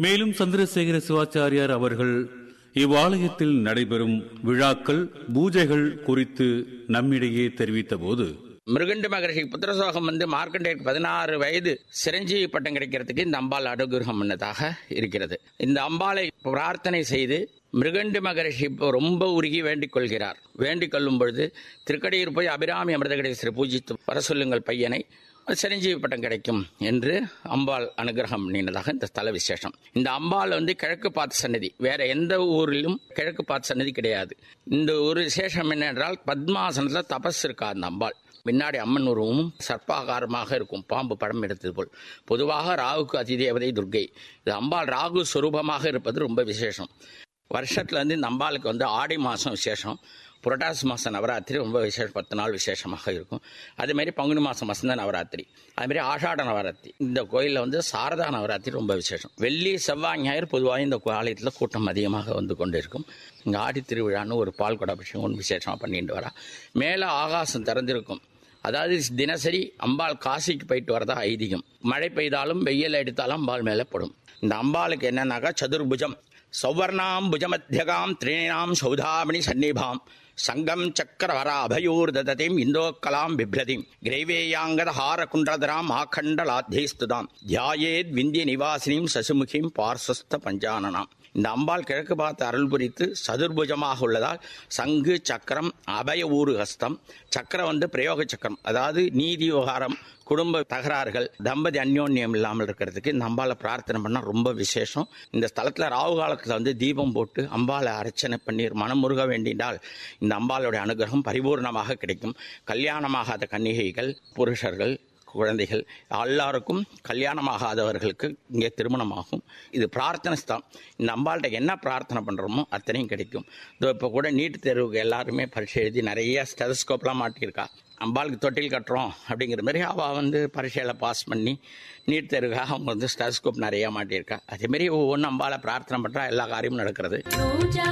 மேலும் சந்திரசேகர சிவாச்சாரியார் அவர்கள் இவ்வாலயத்தில் நடைபெறும் விழாக்கள் பூஜைகள் குறித்து நம்மிடையே தெரிவித்த போது மிருகண்ட மகரிஷி புத்திரசோகம் வந்து மார்க்கண்டேயருக்கு பதினாறு வயது சிரஞ்சீவி பட்டம் கிடைக்கிறதுக்கு இந்த அம்பாள் அனுகிரகம் பண்ணதாக இருக்கிறது இந்த அம்பாளை பிரார்த்தனை செய்து மிருகண்டு மகரிஷி இப்போ ரொம்ப உருகி வேண்டிக் கொள்கிறார் வேண்டிக் கொள்ளும் பொழுது திருக்கடையூர் போய் அபிராமி அமிர்தகடேஸ்வரி பூஜித்து வர சொல்லுங்கள் பையனை சிரஞ்சீவி பட்டம் கிடைக்கும் என்று அம்பாள் அனுகிரகம் பண்ணினதாக இந்த ஸ்தல விசேஷம் இந்த அம்பாள் வந்து கிழக்கு பார்த்த சன்னதி வேற எந்த ஊரிலும் கிழக்கு பார்த்த சன்னதி கிடையாது இந்த ஒரு விசேஷம் என்னென்றால் பத்மாசனத்தில் தபஸ் இருக்கா அந்த அம்பாள் பின்னாடி அம்மன் உருவமும் சர்ப்பாகாரமாக இருக்கும் பாம்பு படம் எடுத்தது போல் பொதுவாக ராகுக்கு அதிதேவதை துர்கை இது அம்பாள் ராகு ஸ்வரூபமாக இருப்பது ரொம்ப விசேஷம் வருஷத்துல வந்து இந்த அம்பாளுக்கு வந்து ஆடி மாதம் விசேஷம் புரட்டாசி மாதம் நவராத்திரி ரொம்ப விசேஷம் பத்து நாள் விசேஷமாக இருக்கும் அதேமாரி பங்குனி மாதம் வசந்த நவராத்திரி அதுமாரி ஆஷாட நவராத்திரி இந்த கோயிலில் வந்து சாரதா நவராத்திரி ரொம்ப விசேஷம் வெள்ளி செவ்வாய் ஞாயிறு பொதுவாக இந்த ஆலயத்தில் கூட்டம் அதிகமாக வந்து கொண்டு இருக்கும் இங்கே ஆடி திருவிழான்னு ஒரு பால் குடாபிஷேகம் ஒன்று விசேஷமாக பண்ணிட்டு வரா மேலே ஆகாசம் திறந்திருக்கும் அதாவது தினசரி அம்பாள் காசிக்கு போயிட்டு வரதா ஐதீகம் மழை பெய்தாலும் வெயில் அடித்தாலும் அம்பாள் மேலே படும் இந்த அம்பாளுக்கு என்னன்னாக்கா சதுர்புஜம் சௌவர்ணாம் புஜமத்தியகாம் திரிணாம் சௌதாமணி சன்னிபாம் சங்கம் சக்கரவர அபயூர் தததிம் இந்தோக்கலாம் பிப்ரதிம் கிரைவேயாங்கத ஹார குண்டதராம் ஆகண்டலாத்தேஸ்துதாம் தியாயேத் விந்திய நிவாசினியும் சசுமுகிம் பார்சஸ்த பஞ்சானனாம் இந்த அம்பாள் கிழக்கு பார்த்து அருள் புரித்து சதுர்புஜமாக உள்ளதால் சங்கு சக்கரம் அபய ஊரு ஹஸ்தம் சக்கரம் வந்து பிரயோக சக்கரம் அதாவது நீதி விவகாரம் குடும்ப தகராறுகள் தம்பதி அந்யோன்யம் இல்லாமல் இருக்கிறதுக்கு இந்த அம்பாளை பிரார்த்தனை பண்ணால் ரொம்ப விசேஷம் இந்த ஸ்தலத்தில் ராகு காலத்தில் வந்து தீபம் போட்டு அம்பாளை அர்ச்சனை பண்ணி மனமுருக வேண்டினால் இந்த அம்பாளுடைய அனுகிரகம் பரிபூர்ணமாக கிடைக்கும் கல்யாணமாகாத கன்னிகைகள் புருஷர்கள் குழந்தைகள் எல்லாருக்கும் கல்யாணமாகாதவர்களுக்கு இங்கே திருமணமாகும் இது பிரார்த்தனை ஸ்தலம் இந்த அம்பாள்கிட்ட என்ன பிரார்த்தனை பண்ணுறோமோ அத்தனையும் கிடைக்கும் இதோ இப்போ கூட நீட் தேர்வுக்கு எல்லாருமே பரீட்சை எழுதி நிறைய ஸ்டெதஸ்கோப்லாம் மாட்டியிருக்கா அம்பாளுக்கு தொட்டில் கட்டுறோம் அப்படிங்கிற மாதிரி அவள் வந்து பரீட்சையில் பாஸ் பண்ணி நீட் தேர்வுக்காக அவங்க வந்து ஸ்டெதஸ்கோப் நிறையா மாட்டியிருக்கா அதேமாரி ஒவ்வொன்றும் அம்பாளை பிரார்த்தனை பண்ணுறா எல்லா காரியமும் நடக்கிறது